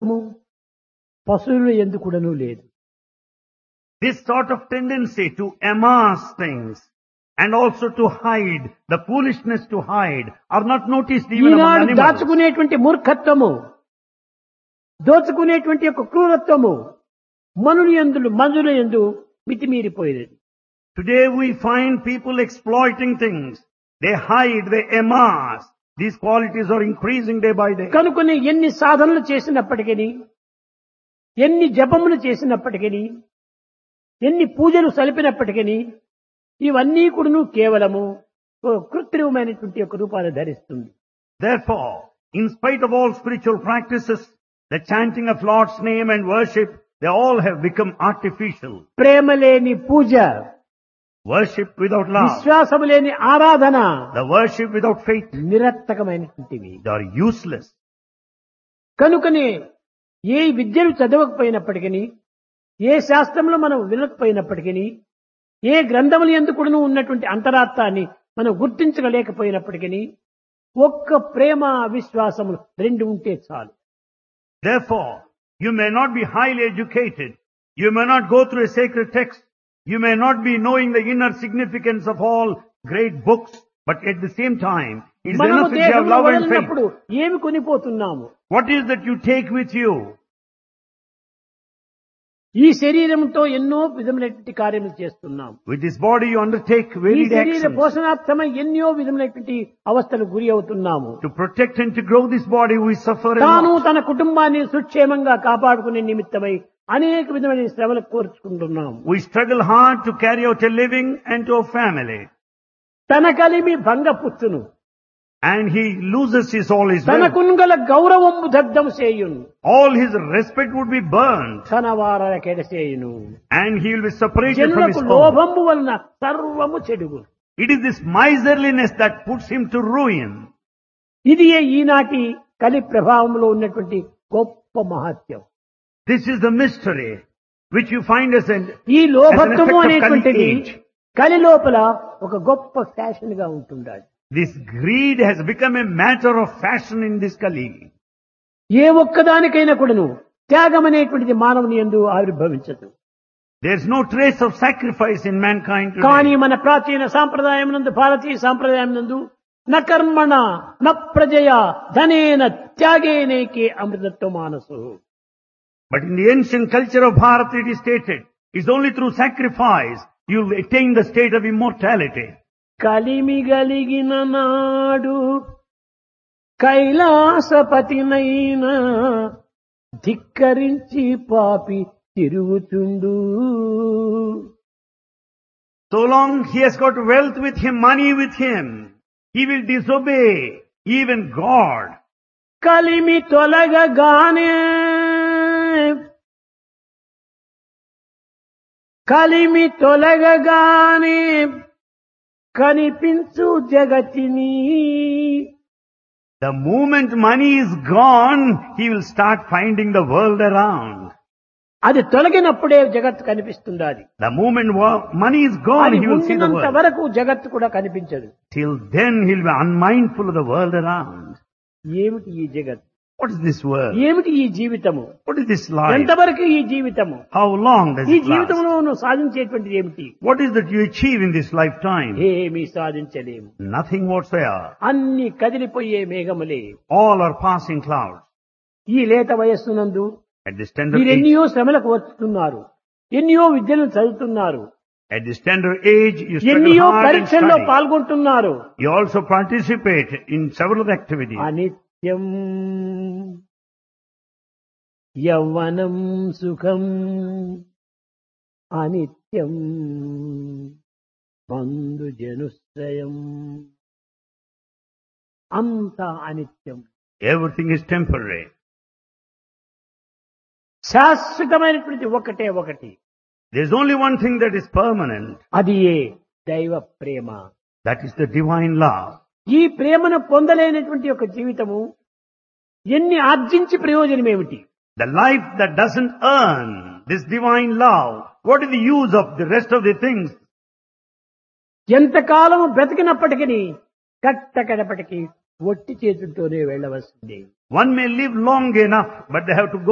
పశువుల ఎందుకుడను లేదు This sort of tendency to amass things and also to hide, the foolishness to hide, are not noticed even among Eenadu animals. దాచుకునేటువంటి మూర్ఖత్వము దోచుకునేటువంటి యొక్క క్రూరత్వము మనుని ఎందులు మనుల ఎందు మితిమీరిపోయినది Today we find people exploiting things. They hide, they amass. These qualities are increasing day by day. కనుకొని ఎన్ని సాధనలు చేసినప్పటికీ ఎన్ని జపములు చేసినప్పటికీ ఎన్ని పూజలు సలిపినప్పటికీ ఇవన్నీ కూడాను కేవలము ఓ కృత్రిమమైనటువంటి యొక్క రూపాన్ని ధరిస్తుంది Therefore, in spite of all spiritual practices, the chanting of Lord's name and worship, they all have become artificial. ప్రేమ లేని పూజ Worship without love, విశ్వాసము లేని ఆరాధన the worship without faith, నిరర్థకమైనటువంటివి they are useless. కనుకనే ఏ విద్యను చదవకపోయినప్పటికీ ఏ శాస్త్రంలో మనం వినకపోయినప్పటికీ ఏ గ్రంథములు ఎందుకును ఉన్నటువంటి అంతరార్థాన్ని మనం గుర్తించగలేకపోయినప్పటికీ ఒక్క ప్రేమ విశ్వాసములు రెండు ఉంటే చాలు Therefore, you may not be highly educated. You may not go through a sacred text. You may not be knowing the inner significance of all great books. But at the same time, it is మనము enough if you have దేహంలో love and faith. వదిలినప్పుడు ఏమి కొనిపోతున్నాము What is that you take with you? ఈ శరీరంతో ఎన్నో విధములైనటువంటి కార్యములు చేస్తున్నాం With this body you undertake ఈ varied శరీర actions. పోషణార్థమై ఎన్నో విధములైనటువంటి అవస్థలు గురి అవుతున్నాము To protect and to grow this body we suffer a తాను lot. తన కుటుంబాన్ని సుక్షేమంగా కాపాడుకునే నిమిత్తమై అనేక విధమైన శ్రమలు కోర్చుకుంటున్నాం We struggle hard to carry out a living and to a family. తన కలిమి భంగపుచ్చును And he loses his all his wealth. తనకున్గల గౌరవము దగ్ధం చేయును All his respect would be burned. తన వారల కెడసేయును And he will be separated from his జనులకు home. లోభము వలన సర్వము చెడుగు It is this miserliness that puts him to ruin. ఇది ఈనాటి కలి ప్రభావంలో ఉన్నటువంటి గొప్ప మహత్యం This is the mystery which you find as an ఈ As లోభత్వము an effect of అనేటువంటిది Kali age. కలి లోపల ఒక గొప్ప ఫ్యాషన్ గా ఉంటుండాలి this greed has become a matter of fashion in this Kali. ఏ ఒక్కదానికైనా కూడాను త్యాగం అనేటువంటిది మానవుని ఎందు ఆవిర్భవించదు There's no trace of sacrifice in mankind కానీ today. మన ప్రాచీన సాంప్రదాయం నందు భారతీయ సాంప్రదాయం నందు న కర్మణ న ప్రజయ ధనేన త్యాగేనేకే అమృతత్వ మానసు But in the ancient culture of Bharat it is stated, it's only through sacrifice you'll attain the state of immortality. కలిమి గలిగిన నాడు కైలాసపతినైన ధిక్కరించి పాపి తిరుగుతుండు So long he has got wealth with him, money with him, he will disobey even God. కలిమి తొలగగానే కలిమి తొలగగానే కనిపించు జగతిని The moment money is gone, he will start finding the world around. అది తొలగినప్పుడే జగత్తు కనిపిస్తుంది అది The moment wo- money is gone, అది he will see the ఉండినంత world. వరకు జగత్తు కూడా కనిపించదు Till then, he'll be unmindful of the world around. ఏమిటి ఈ జగత్ What is this world? ఏమిటి ఈ జీవితము What is this life? ఎంతవరకు ఈ జీవితము How long does ఈ it last? జీవితంలో నువ్వు సాధించేటువంటిది ఏమిటి What is that you achieve in this lifetime? ఏమీ సాధించలేము Nothing whatsoever. అన్ని కదిలిపోయే మేఘములే All are passing clouds. ఈ లేత వయస్సునందు At this tender మీరు age, ఎన్నో శ్రమలకు వస్తున్నారు ఎన్నో విద్యను చదువుతున్నారు at this tender age, you struggle ఎన్నో hard and పరీక్షల్లో study. పాల్గొంటున్నారు You also participate in several activities. అనిత్యం యవ్వనం సుఖం అనిత్యం బంధు జనుశ్రయం అంత అనిత్యం Everything is temporary. శాశ్వతమైనటువంటి ఒకటే ఒకటి There's only one thing that is permanent. అది ఏ దైవ ప్రేమ That is the divine love. ఈ ప్రేమను పొందలేనటువంటి ఒక జీవితము ఎన్ని ఆర్జించి ప్రయోజనం ఏమిటి The life that doesn't earn this divine love, what is the use of the rest of the things? ఎంతకాలము బ్రతికినప్పటికీ కట్టకడపటికి ఒట్టి చేతులతోనే వెళ్ళవలసిందే One may live long enough, but they have to go